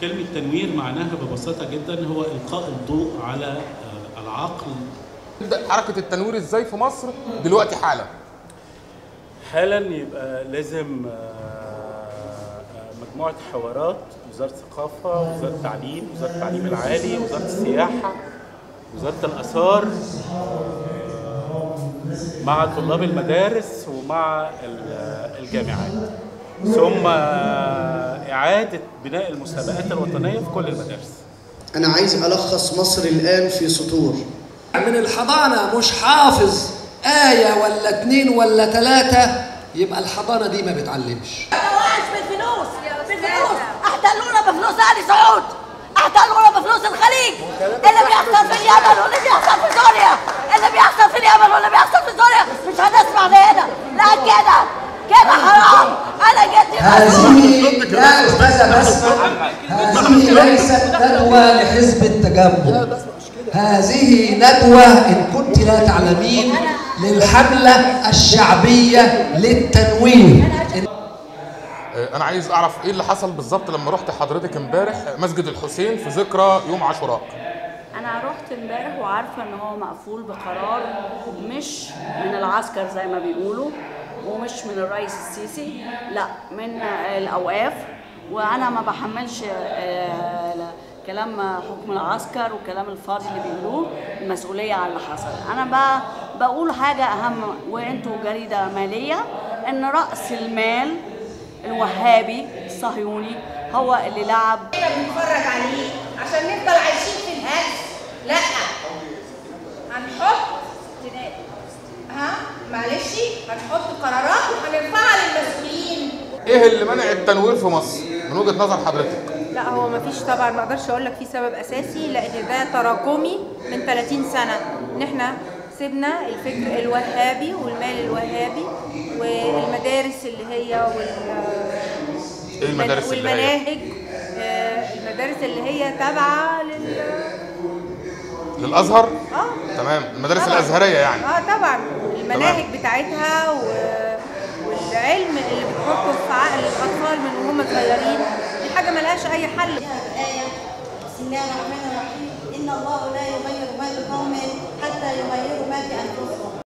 كلمة تنوير معناها ببساطة جدا هو إلقاء الضوء على آه، العقل تبدا حركه التنوير ازاي في مصر دلوقتي حالا حالا يبقى لازم آه، آه، مجموعة حوارات وزارة الثقافة وزارة التعليم وزارة التعليم العالي وزارة السياحة وزارة الآثار آه، مع طلاب المدارس ومع ال- الجامعات ثم آه، إعادة بناء المسابقات الوطنية في كل المدارس أنا عايز ألخص مصر الآن في سطور من الحضانة مش حافظ آية ولا اتنين ولا تلاتة يبقى الحضانة دي ما بتعلمش واعش بالفلوس بالفلوس احتلونا بفلوس ال سعود احتلونا بفلوس الخليج اللي بيحصل في اليمن واللي بيحصل في سوريا اللي بيحصل في اليمن واللي بيحصل في سوريا مش هنسمع لهنا لا كده كده حرام انا جدي هذه لا أستاذة بس هذه ليست ندوة لحزب التجمع هذه ندوة إن كنت لا تعلمين للحملة الشعبية للتنوير آه، انا عايز اعرف ايه اللي حصل بالظبط لما رحت حضرتك امبارح مسجد الحسين في ذكرى يوم عاشوراء انا رحت امبارح وعارفه ان هو مقفول بقرار مش من العسكر زي ما بيقولوا ومش من الرئيس السيسي لا من الاوقاف وانا ما بحملش آه، كلام حكم العسكر وكلام الفاضي اللي بيقولوه المسؤوليه على اللي حصل انا بقى بقول حاجه اهم وانتوا جريده ماليه ان راس المال الوهابي الصهيوني هو اللي لعب بنتفرج عليه عشان نفضل عايشين في الهلس لا هنحط ها معلش هنحط قرارات وهنرفعها للمسؤولين ايه اللي منع التنوير في مصر من وجهه نظر حضرتك لا هو مفيش طبعا ما اقدرش اقول لك في سبب اساسي لان ده تراكمي من 30 سنه ان احنا سيبنا الفكر الوهابي والمال الوهابي والمدارس اللي هي وال ايه المدارس اللي هي والمناهج آه، المدارس اللي هي تابعه لل للازهر اه تمام المدارس طبعاً. الازهريه يعني اه طبعا المناهج بتاعتها و... والعلم اللي بتحطه في عقل الاطفال من وهم صغيرين دي حاجه ملهاش اي حل آية بسم الله الرحمن الرحيم إن الله لا يغير ما بقوم حتى يغيروا ما بأنفسهم